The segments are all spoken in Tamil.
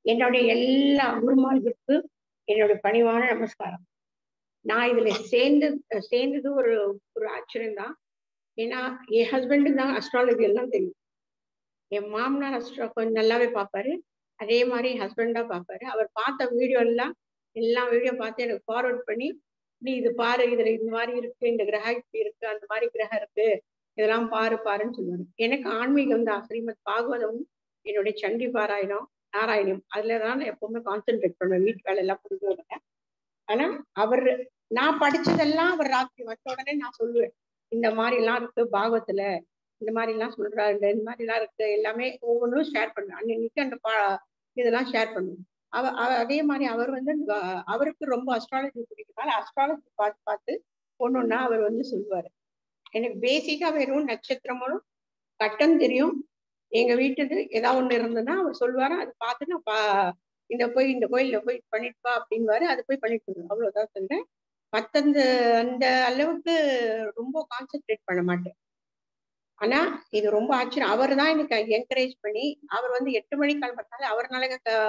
என்னுடைய எல்லா குருமார்களுக்கு என்னுடைய பணிவான நமஸ்காரம் நான் இதுல சேர்ந்து சேர்ந்தது ஒரு ஒரு ஆச்சரியம் தான் ஏன்னா என் ஹஸ்பண்டுக்கு தான் அஸ்ட்ராலஜி எல்லாம் தெரியும் என் மாமனார் அஸ்ட்ரா கொஞ்சம் நல்லாவே பார்ப்பாரு அதே மாதிரி ஹஸ்பண்டா பார்ப்பாரு அவர் பார்த்த வீடியோ எல்லாம் எல்லா வீடியோ பார்த்து எனக்கு ஃபார்வர்ட் பண்ணி நீ இது பாரு இதுல இந்த மாதிரி இருக்கு இந்த கிரகம் இப்படி இருக்கு அந்த மாதிரி கிரகம் இருக்கு இதெல்லாம் பாரு பாருன்னு சொல்லுவாரு எனக்கு ஆன்மீகம் தான் ஸ்ரீமத் பாகவதமும் என்னுடைய சண்டி பாராயணம் நாராயணம் அதுல தான் நான் எப்பவுமே கான்சென்ட்ரேட் பண்ணுவேன் வீட்டு வேலை எல்லாம் புரிஞ்சு ஆனா அவர் நான் படிச்சதெல்லாம் அவர் ராத்திரி வந்த உடனே நான் சொல்லுவேன் இந்த மாதிரி எல்லாம் இருக்கு பாகவத்துல இந்த மாதிரி எல்லாம் சொல்றாரு இந்த மாதிரி எல்லாம் இருக்கு எல்லாமே ஒவ்வொன்றும் ஷேர் பண்ணுவேன் அன்னைக்கு அந்த பா இதெல்லாம் ஷேர் பண்ணுவேன் அவ அதே மாதிரி அவர் வந்து அவருக்கு ரொம்ப அஸ்ட்ராலஜி பிடிக்கிறதால அஸ்ட்ராலஜி பார்த்து பார்த்து ஒன்னொன்னா அவர் வந்து சொல்லுவாரு எனக்கு பேசிக்கா வெறும் நட்சத்திரமும் கட்டம் தெரியும் எங்க வீட்டுக்கு ஏதாவது ஒண்ணு இருந்ததுன்னா அவர் சொல்லுவாரு அதை பார்த்து நான் பா இந்த போய் இந்த கோயில்ல போய் பண்ணிட்டுப்பா அப்படின்வாரு அதை போய் பண்ணிட்டு வருவேன் அவ்வளவுதான் சொல்றேன் மத்தந்த அந்த அளவுக்கு ரொம்ப கான்சென்ட்ரேட் பண்ண மாட்டேன் ஆனா இது ரொம்ப ஆச்சரியம் அவர் தான் எனக்கு என்கரேஜ் பண்ணி அவர் வந்து எட்டு மணி கிளம்புறதால அவர்னால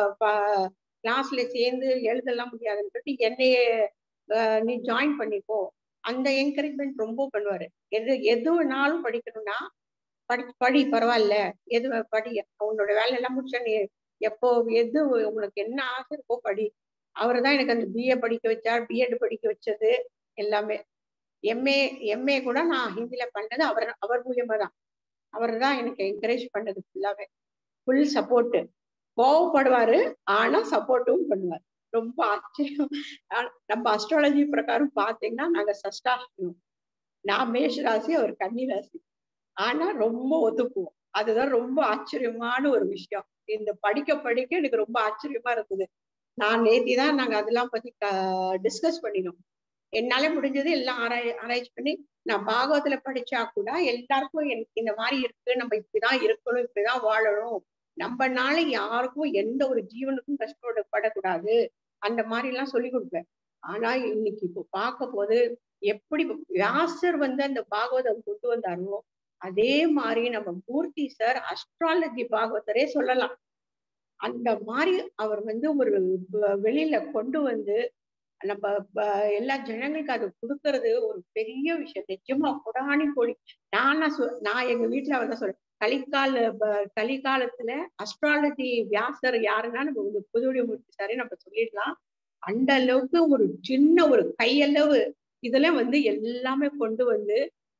கிளாஸ்ல சேர்ந்து எழுதலாம் முடியாதுன்னு சொல்லிட்டு என்னைய நீ ஜாயின் பண்ணிக்கோ அந்த என்கரேஜ்மெண்ட் ரொம்ப பண்ணுவாரு எது எது வேணாலும் படிக்கணும்னா படி படி பரவாயில்ல எது படி உன்னோட வேலையெல்லாம் முடிச்சா நீ எப்போ எது உனக்கு என்ன ஆசை இருக்கோ படி அவர் தான் எனக்கு அந்த பிஏ படிக்க வச்சார் பிஎட் படிக்க வச்சது எல்லாமே எம்ஏ எம்ஏ கூட நான் ஹிந்தில பண்ணது அவர் அவர் மூலியமா தான் அவர் தான் எனக்கு என்கரேஜ் பண்ணது ஃபுல்லாவே ஃபுல் சப்போர்ட்டு கோவப்படுவாரு ஆனா சப்போர்ட்டும் பண்ணுவார் ரொம்ப ஆச்சரியம் நம்ம அஸ்ட்ராலஜி பிரகாரம் பாத்தீங்கன்னா நாங்க சஷ்டாஷ்டமம் நான் மேஷ ராசி அவர் கன்னி ராசி ஆனா ரொம்ப ஒத்துக்குவோம் அதுதான் ரொம்ப ஆச்சரியமான ஒரு விஷயம் இந்த படிக்க படிக்க எனக்கு ரொம்ப ஆச்சரியமா இருக்குது நான் நேத்தி தான் நாங்க அதெல்லாம் பத்தி டிஸ்கஸ் பண்ணினோம் என்னால முடிஞ்சது எல்லாம் ஆராய் ஆராய்ச்சி பண்ணி நான் பாகவத்துல படிச்சா கூட எல்லாருக்கும் எனக்கு இந்த மாதிரி இருக்கு நம்ம இப்படிதான் இருக்கணும் இப்படிதான் வாழணும் நம்மனால யாருக்கும் எந்த ஒரு ஜீவனுக்கும் கஷ்டப்படக்கூடாது அந்த மாதிரி எல்லாம் சொல்லி கொடுப்பேன் ஆனா இன்னைக்கு இப்போ பார்க்க போது எப்படி வியாசர் வந்து அந்த பாகவதம் கொண்டு வந்தாரோ அதே மாதிரி நம்ம மூர்த்தி சார் அஸ்ட்ராலஜி பாகவதரே சொல்லலாம் அந்த மாதிரி அவர் வந்து ஒரு வெளியில கொண்டு வந்து நம்ம எல்லா ஜனங்களுக்கு அது கொடுக்கறது ஒரு பெரிய விஷயம் நிஜமா குடானி கோழி நானா சொ நான் எங்க வீட்டுல அவதான் சொல்றேன் கலிக்கால கலிகாலத்துல அஸ்ட்ராலஜி வியாசர் யாருன்னா நம்ம புதுவடி மூர்த்தி சாரே நம்ம சொல்லிடலாம் அந்த அளவுக்கு ஒரு சின்ன ஒரு கையளவு இதுல வந்து எல்லாமே கொண்டு வந்து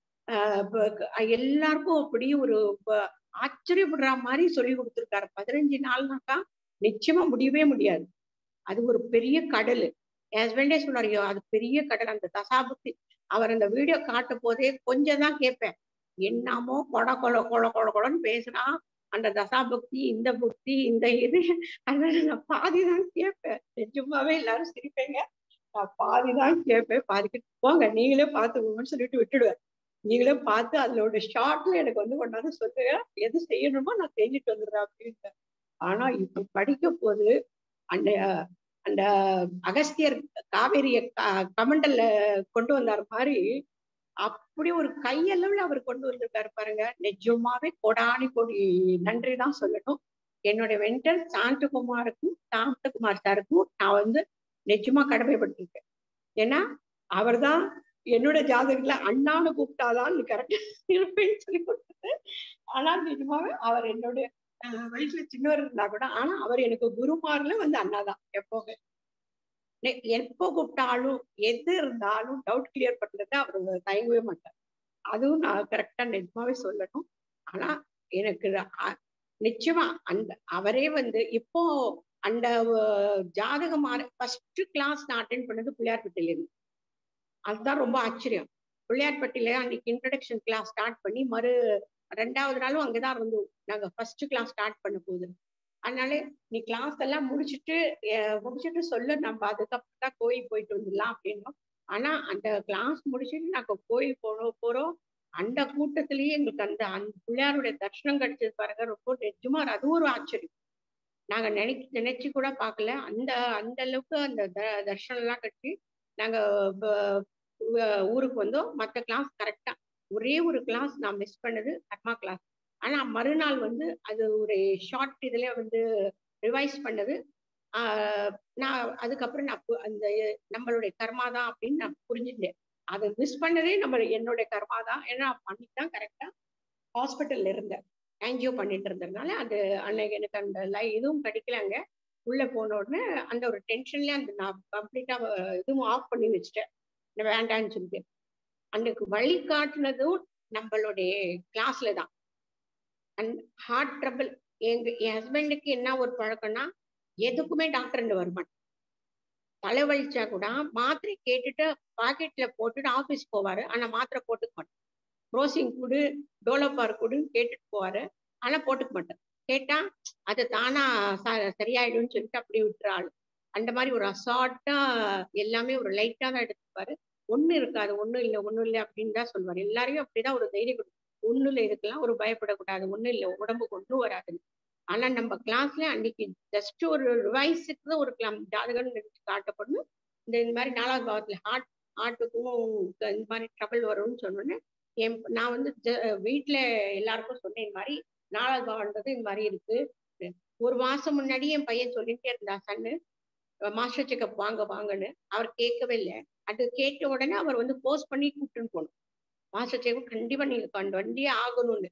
ஆஹ் எல்லாருக்கும் அப்படி ஒரு ஆச்சரியப்படுற மாதிரி சொல்லி கொடுத்துருக்காரு பதினஞ்சு நாள்னாக்கா நிச்சயமா முடியவே முடியாது அது ஒரு பெரிய கடல் ஹஸ்பண்டே சொன்னார் அது பெரிய கடல் அந்த தசாபுக்தி அவர் அந்த வீடியோ காட்ட போதே கொஞ்சம் தான் கேட்பேன் என்னமோ கொட கொல கொல கொல கொலன்னு பேசுனா அந்த தசாபக்தி இந்த புக்தி இந்த இது அதனால நான் பாதி தான் கேட்பேன் நிஜமாவே எல்லாரும் சிரிப்பேங்க நான் பாதி தான் கேட்பேன் பாதி போங்க நீங்களே பார்த்துக்கோங்கன்னு சொல்லிட்டு விட்டுடுவேன் நீங்களே பார்த்து அதோட ஷார்ட்ல எனக்கு வந்து கொண்டாந்து சொல்லுங்க எது செய்யணுமோ நான் செஞ்சுட்டு வந்துடுறேன் அப்படின்ட்டு ஆனா இப்ப படிக்க போது அந்த அந்த அகஸ்தியர் காவேரிய கமண்டல்ல கொண்டு வந்தார் மாதிரி அப்படி ஒரு கையளவுல அவர் கொண்டு வந்திருக்காரு பாருங்க நிஜமாவே கொடானி கொடி நன்றி தான் சொல்லணும் என்னுடைய வெண்டர் சாந்தகுமாருக்கும் சாந்தகுமார் சாருக்கும் நான் வந்து நிஜமா கடமைப்பட்டிருக்கேன் ஏன்னா அவர் தான் என்னோட ஜாதகத்துல அண்ணான்னு கூப்பிட்டாதான் கரெக்டா இருப்பேன்னு சொல்லி கொடுத்தது ஆனா நிஜமாவே அவர் என்னுடைய வயசுல சின்னவர் இருந்தா கூட ஆனா அவர் எனக்கு குருமார்ல வந்து அண்ணா தான் எப்போங்க எப்போ கூப்பிட்டாலும் எது இருந்தாலும் டவுட் கிளியர் பண்றத அவர் தயங்கவே மாட்டார் அதுவும் நான் கரெக்டா நிஜமாவே சொல்லணும் ஆனா எனக்கு நிச்சயமா அந்த அவரே வந்து இப்போ அந்த ஜாதகமான ஃபர்ஸ்ட் கிளாஸ் நான் அட்டென்ட் பண்ணது பிள்ளையார்பட்டியில இருந்து அதுதான் ரொம்ப ஆச்சரியம் பிள்ளையார்பட்டியில அன்னைக்கு இன்ட்ரடக்ஷன் கிளாஸ் ஸ்டார்ட் பண்ணி மறு ரெண்டாவது நாளும் அங்கதான் இருந்தோம் நாங்க ஃபர்ஸ்ட் கிளாஸ் ஸ்டார்ட் பண்ண போது அதனால நீ கிளாஸ் எல்லாம் முடிச்சுட்டு முடிச்சுட்டு சொல்ல நம்ம அதுக்கப்புறம் தான் கோயில் போயிட்டு வந்துடலாம் அப்படின்னோம் ஆனா அந்த கிளாஸ் முடிச்சுட்டு நாங்க கோயில் போனோம் போறோம் அந்த கூட்டத்திலேயே எங்களுக்கு அந்த அந்த பிள்ளையாருடைய தர்ஷனம் கிடைச்சது பாருங்க ரொம்ப நிஜமா அது ஒரு ஆச்சரியம் நாங்க நினைச்சு நினைச்சு கூட பார்க்கல அந்த அந்த அளவுக்கு அந்த தர்ஷனம் எல்லாம் கட்டி நாங்க ஊருக்கு வந்தோம் மற்ற கிளாஸ் கரெக்டா ஒரே ஒரு கிளாஸ் நான் மிஸ் பண்ணது கர்மா கிளாஸ் ஆனா மறுநாள் வந்து அது ஒரு ஷார்ட் இதுல வந்து ரிவைஸ் பண்ணது ஆஹ் நான் அதுக்கப்புறம் நான் பு- அந்த நம்மளுடைய கர்மா தான் அப்படின்னு நான் புரிஞ்சுட்டேன் அதை மிஸ் பண்ணதே நம்ம என்னுடைய கர்மா தான் ஏன்னா அன்னைக்கு தான் கரெக்டா ஹாஸ்பிட்டல்ல இருந்தேன் ஆன்ஜியோ பண்ணிட்டு இருந்ததுனால அது அன்னைக்கு எனக்கு அந்த லை இதுவும் கிடைக்கலங்க உள்ள போன உடனே அந்த ஒரு டென்ஷன்ல அந்த நான் கம்ப்ளீட்டா இதுவும் ஆஃப் பண்ணி வச்சுட்டேன் நான் வேண்டான்னு சொல்லிட்டு அன்னைக்கு வழி காட்டுனதும் நம்மளுடைய கிளாஸ்ல தான் அண்ட் ஹார்ட் ட்ரபிள் எங்க என் ஹஸ்பண்டுக்கு என்ன ஒரு பழக்கம்னா எதுக்குமே டாக்டர் வருமாட்டேன் தலைவலிச்சா கூட மாத்திரை கேட்டுட்டு பாக்கெட்ல போட்டுட்டு ஆபீஸ் போவாரு ஆனா மாத்திரை போட்டுக்க மாட்டேன் ரோசிங் கொடு டோலோபார் கொடுன்னு கேட்டுட்டு போவாரு ஆனா போட்டுக்க மாட்டேன் கேட்டா அது தானா ச- சரியாயிடும்னு சொல்லிட்டு அப்படி விட்டுறாள் அந்த மாதிரி ஒரு அசால்ட்டா எல்லாமே ஒரு லைட்டா தான் எடுத்துப்பாரு ஒண்ணு இருக்காது ஒண்ணும் இல்லை ஒண்ணும் இல்லை அப்படின்னு தான் சொல்லுவாரு எல்லாரையும் அப்படிதான் ஒரு தைரியம் கொடுக்கும் ஒண்ணும் இல்லை இதுக்கெல்லாம் ஒரு பயப்படக்கூடாது ஒண்ணும் இல்லை உடம்புக்கு ஒண்ணும் வராதுன்னு ஆனா நம்ம கிளாஸ்ல அன்னைக்கு ஜஸ்ட் ஒரு ரிவைஸுக்கு தான் ஒரு கிளாம் ஜாதகம் நினைச்சு காட்டப்படணும் இந்த இந்த மாதிரி நாலாவது பாவத்துல ஹார்ட் ஹார்ட்டுக்கும் இந்த மாதிரி ட்ரபிள் வரும்னு சொன்னோன்னே என் நான் வந்து ஜ- வீட்ல எல்லாருக்கும் சொன்னேன் இந்த மாதிரி நாலாவது பாவன்றது இந்த மாதிரி இருக்கு ஒரு மாசம் முன்னாடி என் பையன் சொல்லிட்டே இருந்தா சன்னு மாஸ்டர் செக்கப் வாங்க வாங்கன்னு அவர் கேட்கவே இல்லை அது கேட்ட உடனே அவர் வந்து போஸ்ட் பண்ணி கூப்பிட்டுன்னு போகணும் மாஸ்டர் செக்கப் கண்டிப்பா நீங்க கொண்டு வண்டியே ஆகணும்னு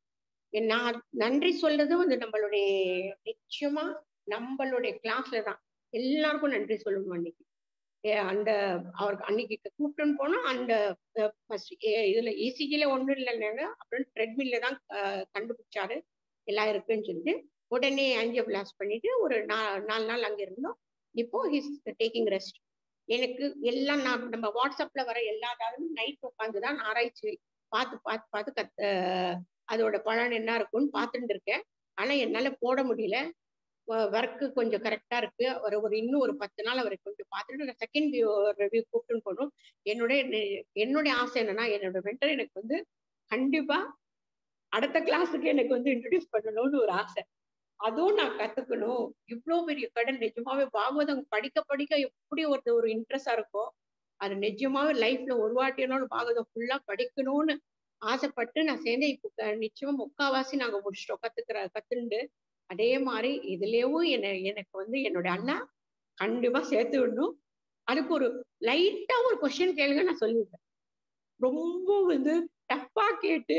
நான் நன்றி சொல்றது வந்து நம்மளுடைய நிச்சயமா நம்மளுடைய கிளாஸ்ல தான் எல்லாருக்கும் நன்றி சொல்லணும் அன்னைக்கு ஏ, அந்த அவருக்கு அன்னைக்கு கூப்பிட்டுன்னு போனா அந்த அஹ், first, ஏ- இதுல இசிஜில ஒண்ணும் இல்லைன்னாங்க அப்புறம் ட்ரெட்மில்ல தான் அஹ், கண்டுபிடிச்சாரு எல்லாம் இருக்குன்னு சொல்லிட்டு உடனே ஆன்ஜியோ பிளாஸ்ட் பண்ணிட்டு ஒரு நா- நாலு நாள் அங்க இருந்தோம் இப்போ ஹிஸ் டேக்கிங் ரெஸ்ட் எனக்கு எல்லாம் நான் நம்ம வாட்ஸ்அப்ல வர எல்லா தாளும் நைட் உட்காந்து தான் ஆராய்ச்சி பார்த்து பார்த்து பார்த்து கத் அஹ், அதோட பலன் என்ன இருக்கும்னு பார்த்துட்டு இருக்கேன் ஆனா என்னால போட முடியல ஒர்க்கு கொஞ்சம் கரெக்டா இருக்கு ஒரு ஒரு இன்னும் ஒரு பத்து நாள் அவரை கொஞ்சம் பார்த்துட்டு நான் செகண்ட் வியூ ரிவ்யூ கூப்பிட்டுன்னு போகணும் என்னுடைய நெ- என்னுடைய ஆசை என்னன்னா என்னோட மென்டர் எனக்கு வந்து கண்டிப்பா அடுத்த கிளாஸுக்கு எனக்கு வந்து இன்ட்ரடியூஸ் பண்ணணும்னு ஒரு ஆசை அதுவும் நான் கத்துக்கணும் இவ்வளவு பெரிய கடன் நிஜமாவே பாகவதம் படிக்க படிக்க எப்படி ஒரு ஒரு இன்ட்ரெஸ்டா இருக்கும் அது நிஜமாவே லைஃப்ல ஒரு வாட்டியனாலும் பாகவதம் ஃபுல்லா படிக்கணும்னு ஆசைப்பட்டு நான் சேர்ந்து இப்போ க- நிச்சயமா முக்காவாசி நாங்க முடிச்சிட்டோம் கத்துக்கிற கத்துண்டு அதே மாதிரி இதுலயும் என்ன எனக்கு வந்து என்னோட அண்ணா கண்டிப்பா சேர்த்து விடணும் அதுக்கு ஒரு லைட்டா ஒரு கொஸ்டின் கேளுங்க நான் சொல்லிடுறேன் ரொம்ப வந்து டஃப்பா கேட்டு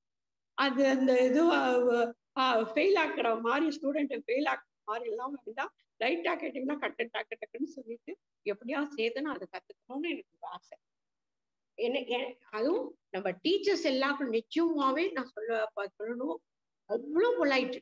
அது அந்த இது ஃபெயில் ஆக்குற மாதிரி ஸ்டூடெண்ட்டை ஃபெயில் ஆக்குற மாதிரி எல்லாம் வேண்டாம் லைட்டா கேட்டீங்கன்னா கட்டு டக்கு டக்குன்னு சொல்லிட்டு எப்படியா சேர்த்து நான் அதை கத்துக்கணும்னு எனக்கு ஒரு ஆசை என்ன எ- அதுவும் நம்ம டீச்சர்ஸ் எல்லாருக்கும் நிச்சயமாவே நான் சொல்ல ப- சொல்லணும் அவ்வளோ பொலைட்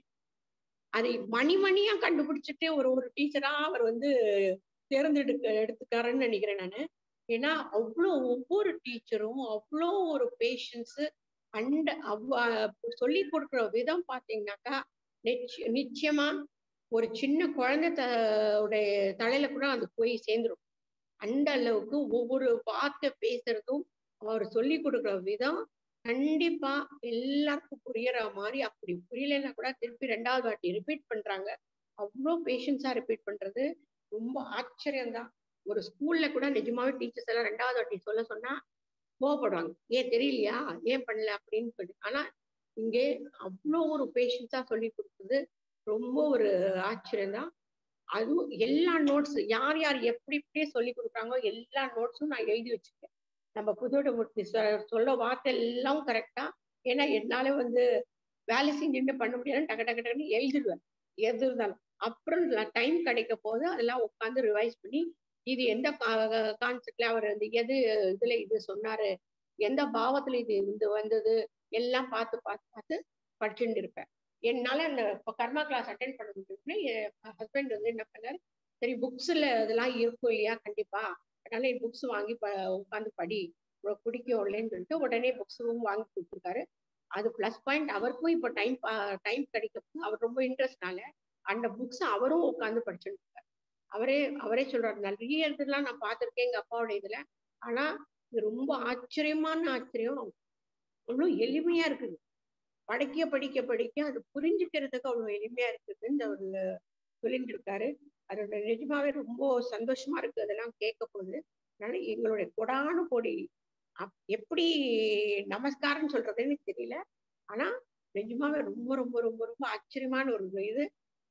அதை மணி மணியா கண்டுபிடிச்சிட்டு ஒரு ஒரு டீச்சரா அவர் வந்து தேர்ந்தெடுக்க எடுத்துக்காருன்னு நினைக்கிறேன் நானு ஏன்னா அவ்வளோ ஒவ்வொரு டீச்சரும் அவ்வளோ ஒரு பேஷன்ஸ் அண்ட் அவ் சொல்லி கொடுக்குற விதம் பாத்தீங்கன்னாக்கா நிச்ச- நிச்சயமா ஒரு சின்ன குழந்தை த உடைய தலையில கூட அது போய் சேர்ந்துரும் அந்த அளவுக்கு ஒவ்வொரு வார்த்தை பேசுறதும் அவர் சொல்லி கொடுக்குற விதம் கண்டிப்பா எல்லாருக்கும் புரியற மாதிரி அப்படி புரியலைன்னா கூட திருப்பி ரெண்டாவது வாட்டி ரிப்பீட் பண்றாங்க அவ்வளோ பேஷன்ஸா ரிப்பீட் பண்றது ரொம்ப ஆச்சரியம்தான் ஒரு ஸ்கூல்ல கூட நிஜமாவே டீச்சர்ஸ் எல்லாம் ரெண்டாவது வாட்டி சொல்ல சொன்னா கோவப்படுவாங்க ஏன் தெரியலையா ஏன் பண்ணல அப்படின்னு சொல்லி ஆனா இங்கே அவ்வளோ ஒரு பேஷன்ஸா சொல்லி கொடுத்தது ரொம்ப ஒரு ஆச்சரியம்தான் அதுவும் எல்லா நோட்ஸ் யார் யார் எப்படி எப்படி சொல்லி கொடுக்குறாங்களோ எல்லா நோட்ஸும் நான் எழுதி வச்சிருக்கேன் நம்ம புதோட மூர்த்தி சொ- சொல்ல வார்த்தை எல்லாம் கரெக்டா ஏன்னா என்னால வந்து வேலை செஞ்சுட்டு பண்ண முடியாதுன்னு டக்கு டக்கு டக்குன்னு எழுதிடுவேன் எது இருந்தாலும் அப்புறம் டைம் கிடைக்க போது அதெல்லாம் உட்காந்து ரிவைஸ் பண்ணி இது எந்த கான்செப்ட்ல அவர் வந்து எது இதுல இது சொன்னாரு எந்த பாவத்துல இது இது வந்தது எல்லாம் பார்த்து பார்த்து பார்த்து படிச்சுட்டு இருப்பேன் என்னால அந்த இப்ப கர்மா கிளாஸ் அட்டென்ட் பண்ண முடியும்னு என் ஹஸ்பண்ட் வந்து என்ன பண்ணாரு சரி புக்ஸ்ல அதெல்லாம் இருக்கும் இல்லையா கண்டிப்பா அதனால புக்ஸ் வாங்கி ப உட்காந்து படி உனக்கு பிடிக்கும் இல்லைன்னு சொல்லிட்டு உடனே புக்ஸும் வாங்கி கொடுத்துருக்காரு அது ப்ளஸ் பாயிண்ட் அவருக்கும் இப்போ டைம் டைம் கிடைக்கும் அவர் ரொம்ப இன்ட்ரெஸ்ட்னால அந்த புக்ஸ் அவரும் உட்காந்து படிச்சுட்டு இருக்காரு அவரே அவரே சொல்றாரு நிறைய இதெல்லாம் நான் பார்த்திருக்கேன் எங்க அப்பாவோட இதுல ஆனா இது ரொம்ப ஆச்சரியமான ஆச்சரியம் அவ்வளவு எளிமையா இருக்குது படிக்க படிக்க படிக்க அது புரிஞ்சுக்கிறதுக்கு அவ்வளவு எளிமையா இருக்குதுன்னு அவரு சொல்லிட்டு இருக்காரு அதோட நிஜமாவே ரொம்ப சந்தோஷமா இருக்கு அதெல்லாம் கேட்க போது அதனால எங்களுடைய கொடான கொடி அப்- எப்படி நமஸ்காரம் சொல்றதுன்னு தெரியல ஆனா நிஜமாவே ரொம்ப ரொம்ப ரொம்ப ரொம்ப ஆச்சரியமான ஒரு இது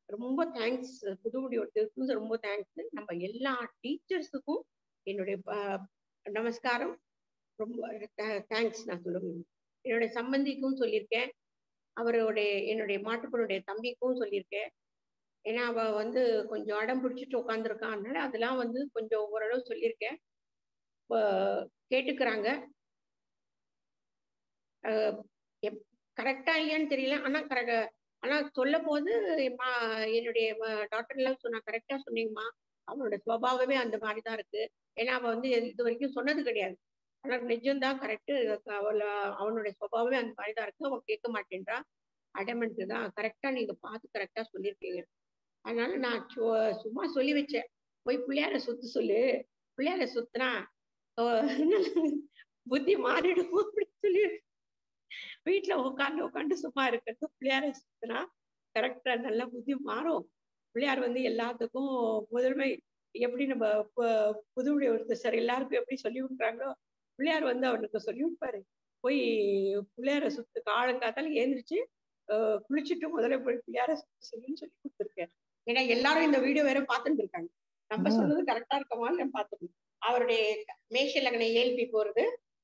ரொம்ப தேங்க்ஸ் புதுமுடி ஒருத்தருக்கும் ரொம்ப தேங்க்ஸ் நம்ம எல்லா டீச்சர்ஸுக்கும் என்னுடைய ப- நமஸ்காரம் ரொம்ப தேங்க்ஸ் நான் சொல்லுவேன் என்னுடைய சம்பந்திக்கும் சொல்லியிருக்கேன் அவருடைய என்னுடைய மாட்டுப்பனுடைய தம்பிக்கும் சொல்லியிருக்கேன் ஏன்னா அவ வந்து கொஞ்சம் அடம் பிடிச்சிட்டு உட்காந்துருக்கான் அதனால அதெல்லாம் வந்து கொஞ்சம் ஓரளவு சொல்லியிருக்கேன் இப்போ கேட்டுக்கிறாங்க கரெக்டா இல்லையான்னு தெரியல ஆனா கரெக்ட் ஆனா சொல்ல போது மா- என்னுடைய டாக்டர் எல்லாம் சொன்னா கரெக்டா சொன்னீங்கம்மா அவனோட சுபாவமே அந்த மாதிரி தான் இருக்கு ஏன்னா அவ வந்து இது வரைக்கும் சொன்னது கிடையாது ஆனா நிஜம்தான் கரெக்ட் அவள அவனுடைய சுபாவமே அந்த மாதிரி தான் இருக்கு அவன் கேட்க மாட்டேன்றா அடமெண்ட் தான் கரெக்டா நீங்க பார்த்து கரெக்டா சொல்லியிருக்கீங்க அதனால நான் சு- சும்மா சொல்லி வச்சேன் போய் பிள்ளையார சுத்து சொல்லு பிள்ளையார சுத்துனா அஹ் புத்தி மாறிடும் அப்படின்னு சொல்லி வீட்டுல உட்காந்து உட்காந்து சும்மா இருக்கிறது பிள்ளையார சுத்தினா கரெக்டா நல்ல புத்தி மாறும் பிள்ளையார் வந்து எல்லாத்துக்கும் முதன்மை எப்படி நம்ம பு- புதுவுடைய ஒருத்தர் சார் எல்லாருக்கும் எப்படி சொல்லி விடுறாங்களோ பிள்ளையார் வந்து அவனுக்கு சொல்லி விட்பாரு போய் பிள்ளையார சுத்து காலங்காத்தால ஏந்திரிச்சு அஹ் குளிச்சுட்டு முதல்ல போய் பிள்ளையார சுத்து சொல்லுன்னு சொல்லி கொடுத்துருக்கேன் ஏன்னா எல்லாரும் இந்த வீடியோ வேற பார்த்துட்டு இருக்காங்க நம்ம ம். சொன்னது கரெக்டா இருக்கமான்னு நான் பார்த்துக்கணும் அவருடைய மேஷ லக்ன ஏல்பி போறது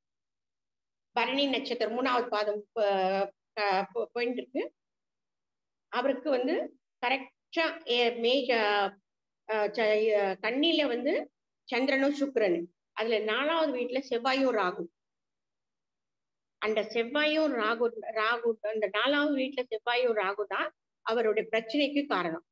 பரணி நட்சத்திரம் மூணாவது பாதம் ப- க- போ- போயிட்டு இருக்கு அவருக்கு வந்து கரெக்டா மேஜ அஹ் ச- அஹ் கன்னியில வந்து சந்திரனும் சுக்கிரனும் அதுல நாலாவது வீட்டுல செவ்வாயும் ராகு அந்த செவ்வாயும் ராகு ராகு அந்த நாலாவது வீட்டுல செவ்வாயும் ராகு தான் அவருடைய பிரச்சனைக்கு காரணம்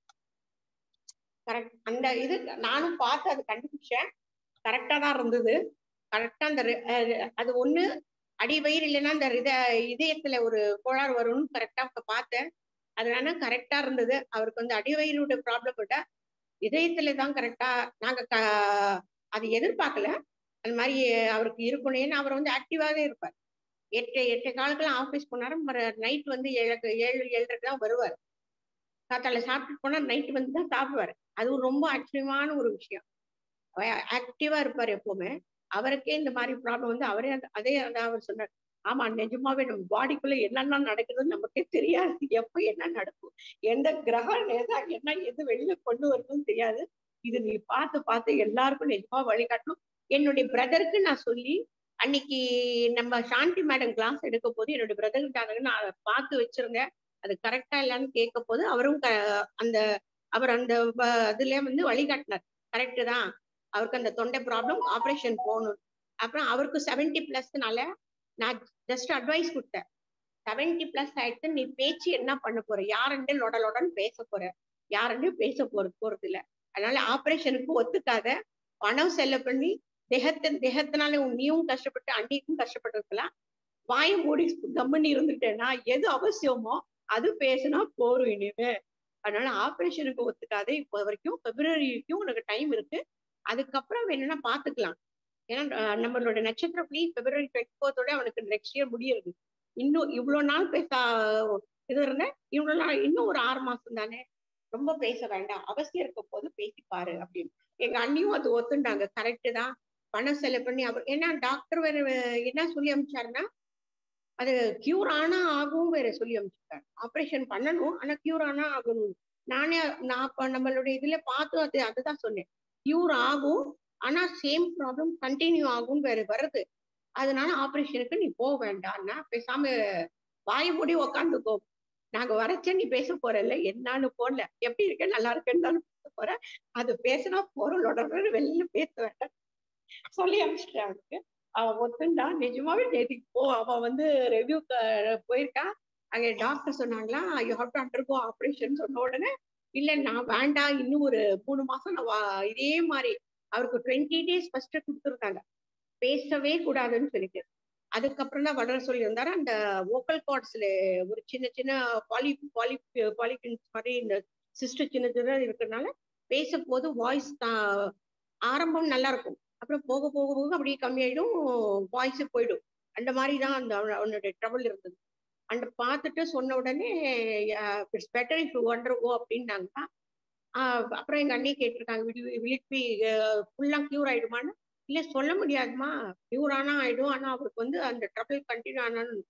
கரெக்ட் அந்த இது நானும் பார்த்து அது கண்டுபிடிச்சேன் கரெக்டா தான் இருந்தது கரெக்டா அந்த ரி- அஹ் அது ஒண்ணு அடி வயிறு இல்லைன்னா அந்த இத இதயத்துல ஒரு கோளாறு வரும்னு கரெக்டா பார்த்தேன் அதனால கரெக்டா இருந்தது அவருக்கு வந்து அடி வயிறுடைய ப்ராப்ளம் விட இதயத்துல தான் கரெக்டா நாங்க க- அது எதிர்பார்க்கல அந்த மாதிரி அவருக்கு இருக்கணும் ஏன்னா அவர் வந்து ஆக்டிவாவே இருப்பார் எட்டு எட்டு காலத்துல ஆபீஸ் போனாரு நைட் வந்து ஏழு ஏழு ஏழரைக்கு தான் வருவார் காத்தால சாப்பிட்டு போனா நைட் வந்து தான் சாப்பிடுவாரு அதுவும் ரொம்ப ஆச்சரியமான ஒரு விஷயம் ஆக்டிவா இருப்பாரு எப்பவுமே அவருக்கே இந்த மாதிரி ப்ராப்ளம் வந்து அவரே அந்த- அதே அதான் அவர் சொன்னார் ஆமா நிஜமாவே நம்ம பாடிக்குள்ள என்னென்ன நடக்குதுன்னு நமக்கே தெரியாது எப்ப என்ன நடக்கும் எந்த கிரகம் எதா என்ன எது வெளியில கொண்டு வரணும்னு தெரியாது இது நீ பார்த்து பார்த்து எல்லாருக்கும் நிஜமா வழிகாட்டணும் என்னுடைய பிரதருக்கு நான் சொல்லி அன்னைக்கு நம்ம சாந்தி மேடம் கிளாஸ் எடுக்க போது என்னுடைய பிரதர்கிட்ட நான் அதை பார்த்து வச்சிருந்தேன் அது கரெக்டா இல்லைன்னு கேட்க போது அவரும் க- அந்த அவர் அந்த வ- இதுல வந்து வழிகாட்டினார் கரெக்டு தான் அவருக்கு அந்த தொண்டை ப்ராப்ளம் ஆப்ரேஷன் போகணும் அப்புறம் அவருக்கு செவன்டி பிளஸ்னால நான் ஜஸ்ட் அட்வைஸ் கொடுத்தேன் செவன்டி பிளஸ் ஆயிடுத்து நீ பேச்சு என்ன பண்ண போற யாருன்னு லொட லொடன்னு பேச போற யாருன்னு பேச போறது போறது இல்ல அதனால ஆபரேஷனுக்கு ஒத்துக்காத பணம் செலவு பண்ணி தேகத்து தேகத்தினால உன் நீயும் கஷ்டப்பட்டு அன்னைக்கும் கஷ்டப்பட்டிருக்கலாம் வாயை மூடி கம்முன்னு இருந்துட்டேன்னா எது அவசியமோ அது பேசினா போரும் இனிமே அதனால ஆபரேஷனுக்கு ஒத்துக்காதே இப்போ வரைக்கும் பிப்ரவரி வரைக்கும் உனக்கு டைம் இருக்கு அதுக்கப்புறம் வேணும்னா பாத்துக்கலாம் ஏன்னா அஹ், நம்மளோட நட்சத்திரப்படி பிப்ரவரி டுவெண்ட்டி ஃபோர்த்தோட அவனுக்கு நெக்ஸ்ட் இயர் முடியுது இன்னும் இவ்வளவு நாள் பேச இது இருந்த இவ்வளவு நாள் இன்னும் ஒரு ஆறு மாசம் தானே ரொம்ப பேச வேண்டாம் அவசியம் இருக்க போது பேசிப்பாரு அப்படின்னு எங்க அண்ணியும் அது ஒத்துண்டாங்க கரெக்டு தான் பணம் செலவு பண்ணி அவர் ஏன்னா டாக்டர் வேற வே- என்ன சொல்லி அனுப்பிச்சாருன்னா அது கியூர் ஆனா ஆகும் வேற சொல்லி அனுப்பிச்சிருக்காரு ஆபரேஷன் பண்ணணும் ஆனா கியூர் ஆனா ஆகணும் நானே நான் இப்ப நம்மளுடைய இதுல பார்த்து அது அதுதான் சொன்னேன் கியூர் ஆகும் ஆனா சேம் ப்ராப்ளம் கண்டினியூ ஆகும் வேற வருது அதனால ஆபரேஷனுக்கு நீ போக வேண்டாம்னா பேசாம வாய் மூடி உக்காந்துக்கோ நாங்க வரைச்ச நீ பேச போறல என்னன்னு போடல எப்படி இருக்க நல்லா இருக்கேன்னு தானே பேச போற அது பேசினா பொருளோட வெளியில பேச வேண்டாம் சொல்லி அனுப்பிச்சிட்டேன் அவனுக்கு அவன் ஒத்துண்டா நிஜமாவே நேற்றுக்கு போ அவன் வந்து ரெவ்யூ போயிருக்கா அங்க டாக்டர் சொன்னாங்களா you have to undergo operation சொன்ன உடனே இல்ல நான் வேண்டாம் இன்னும் ஒரு மூணு மாசம் நான் வா- இதே மாதிரி அவருக்கு டுவெண்ட்டி டேஸ் ஃபர்ஸ்ட் கொடுத்துருக்காங்க பேசவே கூடாதுன்னு சொல்லிட்டு அதுக்கப்புறம் தான் வளர சொல்லியிருந்தாரு அந்த வோக்கல் கார்ட்ஸ்ல ஒரு சின்ன சின்ன பாலி பாலி பாலிகின்ஸ் மாதிரி இந்த சிஸ்டர் சின்ன சின்ன இருக்கிறதுனால பேச போது வாய்ஸ் ஆரம்பம் நல்லா இருக்கும் அப்புறம் போக போக போக அப்படியே கம்மியாயிடும் வாய்ஸ் போயிடும் அந்த மாதிரி தான் அந்த அவன- அவனுடைய ட்ரபிள் இருந்தது அந்த பார்த்துட்டு சொன்ன உடனே it's better if undergo அப்படின்னாங்க ஆஹ் அப்புறம் எங்க அண்ணி கேட்டிருக்காங்க வில் பி ஃபுல்லா கியூர் ஆயிடுமான்னு இல்ல சொல்ல முடியாதுமா கியூர் ஆனா ஆயிடும் ஆனா அவருக்கு வந்து அந்த ட்ரபிள் கண்டினியூ ஆனான்னு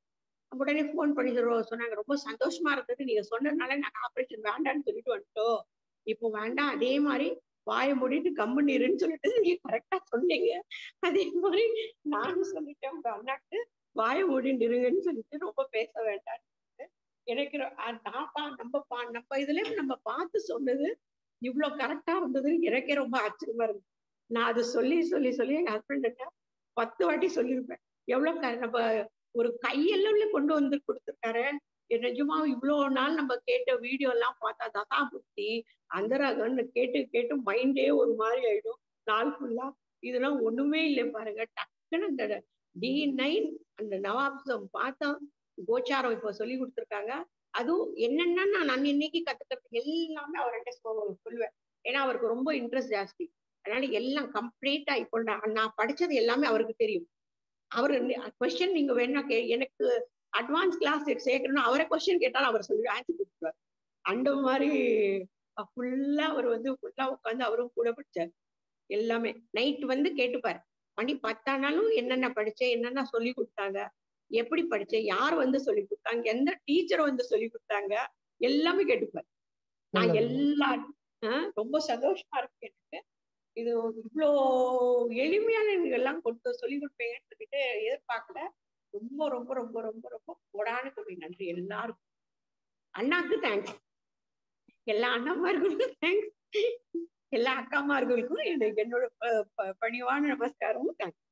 உடனே ஃபோன் பண்ணி சொல்லுவ- சொன்னாங்க ரொம்ப சந்தோஷமா இருந்தது நீங்க சொன்னதுனால நாங்க ஆபரேஷன் வேண்டாம்னு சொல்லிட்டு வந்துட்டோம் இப்போ வேண்டாம் அதே மாதிரி வாயை மூடிட்டு கம்முன்னு இருன்னு சொல்லிட்டு நீங்க கரெக்டா சொன்னீங்க அதே மாதிரி நானும் சொல்லிட்டேன் உங்க அண்ணாக்கு வாயை மூடிட்டு இருங்கன்னு சொல்லிட்டு ரொம்ப பேச வேண்டாம் எனக்கு ரொ- அஹ் நான் பா நம்ம பா நம்ம இதுல நம்ம பார்த்து சொன்னது இவ்வளவு கரெக்டா இருந்தது எனக்கே ரொம்ப ஆச்சரியமா இருந்தது நான் அதை சொல்லி சொல்லி சொல்லி எங்க ஹஸ்பண்ட் பத்து வாட்டி சொல்லியிருப்பேன் எவ்வளவு க- நம்ம ஒரு கையெல்லாம் கொண்டு வந்து கொடுத்துருக்காரு நிஜமா இவ்வளவு நாள் நம்ம கேட்ட வீடியோ எல்லாம் பார்த்தா தசாபுக்தி அந்தரகன்னு கேட்டு கேட்டு மைண்டே ஒரு மாதிரி ஆயிடும் நாள் ஃபுல்லா இதெல்லாம் ஒண்ணுமே இல்லை பாருங்க டக்குன்னு அந்த டி நைன் அந்த நவாப்சம் பார்த்தா கோச்சாரம் இப்போ சொல்லி கொடுத்துருக்காங்க அதுவும் என்னென்ன நான் அன்னைக்கு கத்துக்கிறது எல்லாமே அவர்கிட்ட சொ- சொல்லுவேன் ஏன்னா அவருக்கு ரொம்ப இன்ட்ரெஸ்ட் ஜாஸ்தி அதனால எல்லாம் கம்ப்ளீட்டா இப்போ நான் நான் படிச்சது எல்லாமே அவருக்கு தெரியும் அவர் கொஸ்டின் நீங்க வேணா கே எனக்கு அட்வான்ஸ் கிளாஸ் சேர்க்கணும்னு அவரை கொஸ்டின் கேட்டாலும் அவர் சொல்லி ஆன்சர் கொடுத்துருவார் அந்த மாதிரி ஃபுல்லா அவர் வந்து ஃபுல்லா உட்காந்து அவரும் கூட படிச்சார் எல்லாமே நைட் வந்து கேட்டுப்பார் மணி பத்தானாலும் என்னென்ன படிச்சேன் என்னென்ன சொல்லி கொடுத்தாங்க எப்படி படிச்சேன் யார் வந்து சொல்லி கொடுத்தாங்க எந்த டீச்சர் வந்து சொல்லி கொடுத்தாங்க எல்லாமே கேட்டுப்பார் நான் நல்லது. எல்லா ஆஹ் ரொம்ப சந்தோஷமா இருக்கு எனக்கு இது இவ்வளோ எளிமையான எல்லாம் கொண்டு சொல்லி கொடுப்பீங்கன்னு சொல்லிட்டு எதிர்பார்க்கல ரொம்ப ரொம்ப ரொம்ப ரொம்ப ரொம்ப கொடான கொடி நன்றி எல்லாருக்கும் அண்ணாக்கு தேங்க்ஸ் எல்லா அண்ணாமார்களுக்கும் தேங்க்ஸ் எல்லா அக்காமார்களுக்கும் எனக்கு என்னோட ப- ப- பணிவான நமஸ்காரமும் தேங்க்ஸ்